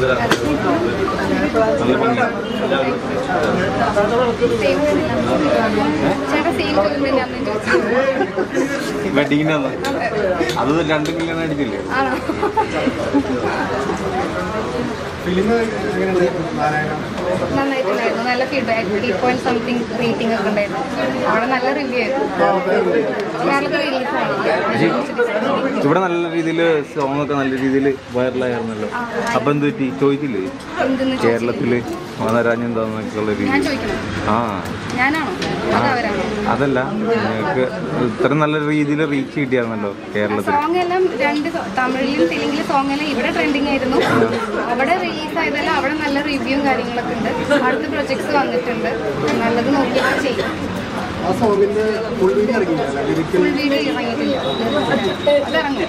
നല്ല ഭംഗി ചേട്ടാ സെയിം തന്നെയാണെന്ന് ചോദിച്ചു വെഡിങ്ങിന് വന്ന് അത് രണ്ട് മില്യൺ അടിച്ചില്ലേ ആണോ ഫിലിം എങ്ങനെയുണ്ട് നാരായണ നന്നായിട്ടുണ്ടായിരുന്നു നല്ല feedback eight point something rating ഒക്കെ ഉണ്ടായിരുന്നു അവിടെ നല്ല റിവ്യൂ ആയിരുന്നു കേരളത്തിൽ റിലീസായി ഇവിടെ നല്ല രീതിയിൽ സോങ് ഒക്കെ നല്ല രീതിയിൽ വൈറലായിരുന്നല്ലോ അപ്പം എന്ത് പറ്റി ചോദിച്ചില്ലേ എന്തെന്ന് കേരളത്തിൽ വന്നരാഞ്ഞ എന്താന്നൊക്കെയുള്ള രീതി ഞാൻ ചോദിക്കണം ആ ഞാനാണോ അത് അവരാണോ അതല്ല നിങ്ങൾക്ക് ഇത്ര നല്ല രീതിയിൽ റീച്ച് കിട്ടിയായിരുന്നല്ലോ കേരളത്തിൽ സോങ് എല്ലാം രണ്ട് സോ- തമിഴിലും തെലുങ്കിലും സോങ് എല്ലാം ഇവിടെ ട്രെൻഡിങ് ആയിരുന്നു അവിടെ റിലീസ് ആയതെല്ലാം അവിടെ നല്ല റിവ്യൂവും കാര്യങ്ങളൊക്കെ ഉണ്ട് അടുത്ത പ്രൊജക്ട്സ് വന്നിട്ടുണ്ട് നല്ലത് നോക്കിയിട്ട് ചെയ്യും ആ സോങ്ങിന്റെ ഫുൾ വീഡിയോ ഇറങ്ങിയില്ല ലിറിക്കൽ ഫുൾ വീഡിയോ ഇറങ്ങിയിട്ടില്ല അതിറങ്ങും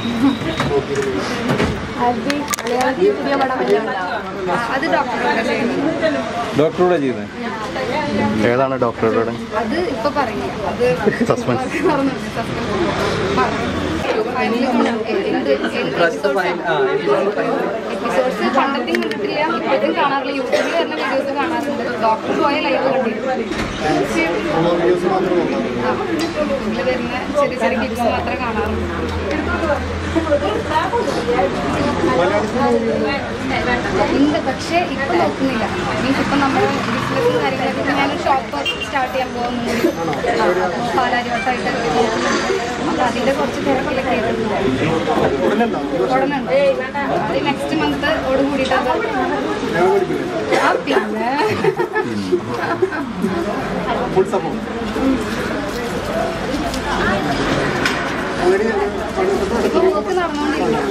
പുതിയ പടം ആ, അത് ഡോക്ടറോടെ ചെയ്യുന്നത് ഡോക്ടറൂടെ ചെയ്യുന്നത് ഏതാണ് ഡോക്ടറുടെ അത് ഇപ്പൊ പറയില്ല അത് Suspense. എപ്പിസോഡ്സ് കണ്ടിട്ടും കണ്ടിട്ടില്ല ഇപ്പോഴും കാണാറില്ല യൂട്യൂബിൽ വരുന്ന വീഡിയോസ് കാണാറുണ്ട് ഡോക്ടർ പോയ ലൈവ് കണ്ടിരുന്നു വീഡിയോസ് മാത്രം നോക്കാം ആ, യൂട്യൂബിൽ വരുന്ന ചെറിയ ചെറിയ ക്ലിപ്സ് മാത്രമേ കാണാറുള്ളൂ ഉണ്ട് പക്ഷേ ഇപ്പൊ നോക്കുന്നില്ല മീൻസ് ഇപ്പൊ നമ്മുടെ ബിസിനസ്സും കാര്യങ്ങളൊക്കെ ഇപ്പൊ ഞാനൊരു ഷോപ്പ് സ്റ്റാർട്ട് ചെയ്യാൻ പോകുന്നുണ്ട് പാലാരിവട്ടമായിട്ട് അപ്പൊ അതിന്റെ കുറച്ച് തിരക്കിലൊക്കെ ആയിട്ടുണ്ട് ഉടനെ ഉണ്ടാവും ഉടനെ ഉണ്ട് അത് നെക്സ്റ്റ് മന്ത് ഓട് കൂടിയിട്ട് അത് ഞാൻ പഠിക്കില്ല ആ പിന്നെ ഫുൾ സപ്പോർട്ട് അങ്ങനെ ഇപ്പൊ വർക്ക് നടന്നുകൊണ്ടിരിക്കുകയാണ്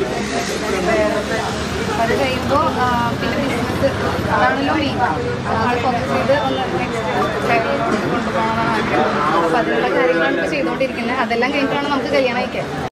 അത് കഴിയുമ്പോൾ പിന്നെ ബിസിനസ് അതാണല്ലോ മെയിൻ അത് ഫോക്കസ് ചെയ്ത് ഒന്ന് നെക്സ്റ്റ് ലെവലിലോട്ട് കൊണ്ടുപോകണമെന്നാണ് ആഗ്രഹം അപ്പോൾ അതിനുള്ള കാര്യങ്ങളാണ് ഇപ്പോൾ ചെയ്തുകൊണ്ടിരിക്കുന്നത് അതെല്ലാം കഴിഞ്ഞിട്ടാണ് നമുക്ക് കല്യാണം അയക്കാൻ